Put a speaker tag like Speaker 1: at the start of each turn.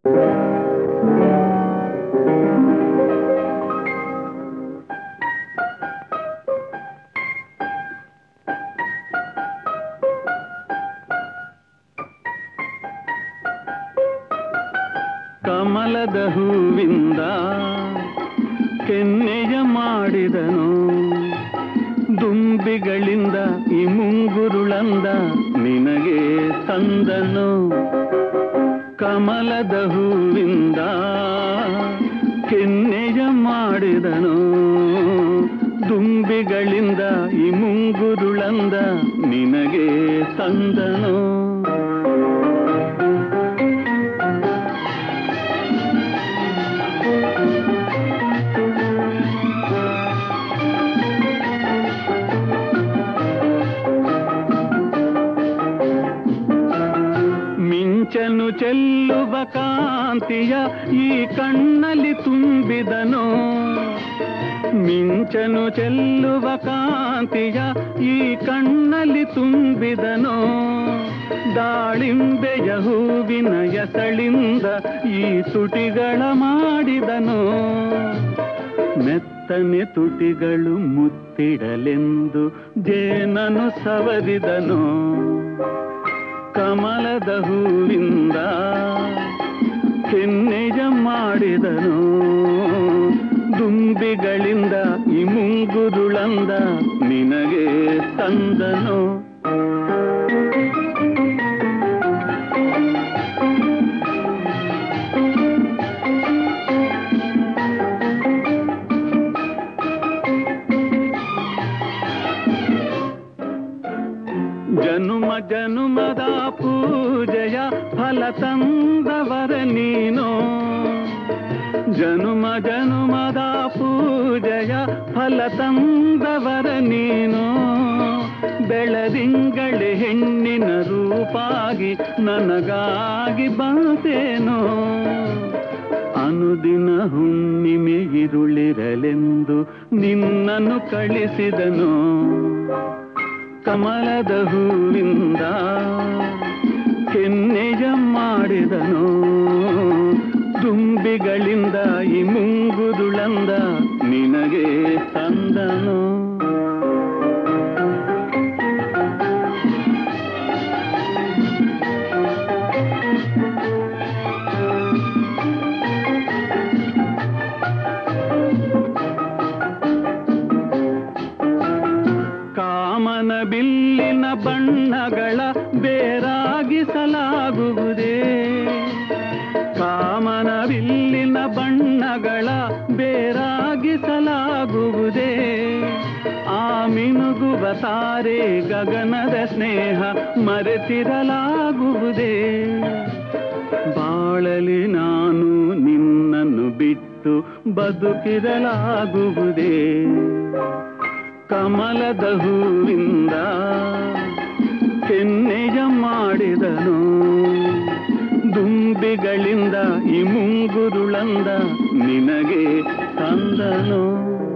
Speaker 1: ಕಮಲದ ಹೂವಿಂದ ಕೆನ್ನೆಯ ಮಾಡಿದನು ದುಂಬಿಗಳಿಂದ ಈ ಮುಂಗುರುಳಂದ ನಿನಗೆ ತಂದನು ಕಮಲದ ಹೂವಿಂದ ಕೆನ್ನೆಯ ಮಾಡಿದನು ದುಂಬಿಗಳಿಂದ ಈ ಮುಂಗುರುಳಂದ ನಿನಗೆ ತಂದನು ಮಿಂಚನು ಚೆಲ್ಲುವ ಕಾಂತಿಯ ಈ ಕಣ್ಣಲ್ಲಿ ತುಂಬಿದನು ಮಿಂಚನು ಚೆಲ್ಲುವ ಕಾಂತಿಯ ಈ ಕಣ್ಣಲ್ಲಿ ತುಂಬಿದನು ದಾಳಿಂಬೆಯ ಹೂವಿನ ಎಸಳಿಂದ ಈ ತುಟಿಗಳ ಮಾಡಿದನು ಮೆತ್ತನೆ ತುಟಿಗಳು ಮುತ್ತಿಡಲೆಂದು ಜೇನನು ಸವರಿದನು ಕಮಲದ ಹೂವಿಂದ ಕೆನ್ನೆಯ ಮಾಡಿದನು ದುಂಬಿಗಳಿಂದ ಈ ಮುಂಗುರುಳಂದ ನಿನಗೆ ತಂದನು ಜನುಮ ಜನುಮದ ಪೂಜೆಯ ಫಲ ತಂದವರ ನೀನು ಜನುಮ ಜನುಮದ ಪೂಜೆಯ ಫಲ ತಂದವರ ನೀನು ಬೆಳದಿಂಗಳೆ ಹೆಣ್ಣಿನ ರೂಪಾಗಿ ನನಗಾಗಿ ಬಂತೇನೋ ಅನುದಿನ ಹುಣ್ಣಿಮೆ ಇರುಳಿರಲೆಂದು ನಿನ್ನನ್ನು ಕಳಿಸಿದನು ಕಮಲದ ಹೂವಿಂದ ಕೆನ್ನೆಯ ಮಾಡಿದನು ದುಂಬಿಗಳಿಂದ ಈ ಮುಂಗುರುಳಂದ ನಿನಗೆ ತಂದನು ಕಾಮನ ಬಿಲ್ಲಿನ ಬಣ್ಣಗಳ ಬೇರಾಗಿಸಲಾಗುವುದೇ ಕಾಮನ ಬಿಲ್ಲಿನ ಬಣ್ಣಗಳ ಬೇರಾಗಿಸಲಾಗುವುದೇ ಆ ಮಿನುಗುವ ತಾರೆ ಗಗನದ ಸ್ನೇಹ ಮರೆತಿರಲಾಗುವುದೇ ಬಾಳಲಿ ನಾನು ನಿನ್ನನ್ನು ಬಿಟ್ಟು ಬದುಕಿರಲಾಗುವುದೇ ಕಮಲದ ಹೂವಿಂದ ಕೆನ್ನೆಯ ಮಾಡಿದನು ದುಂಬಿಗಳಿಂದ ಈ ಮುಂಗುರುಳಂದ ನಿನಗೆ ತಂದನು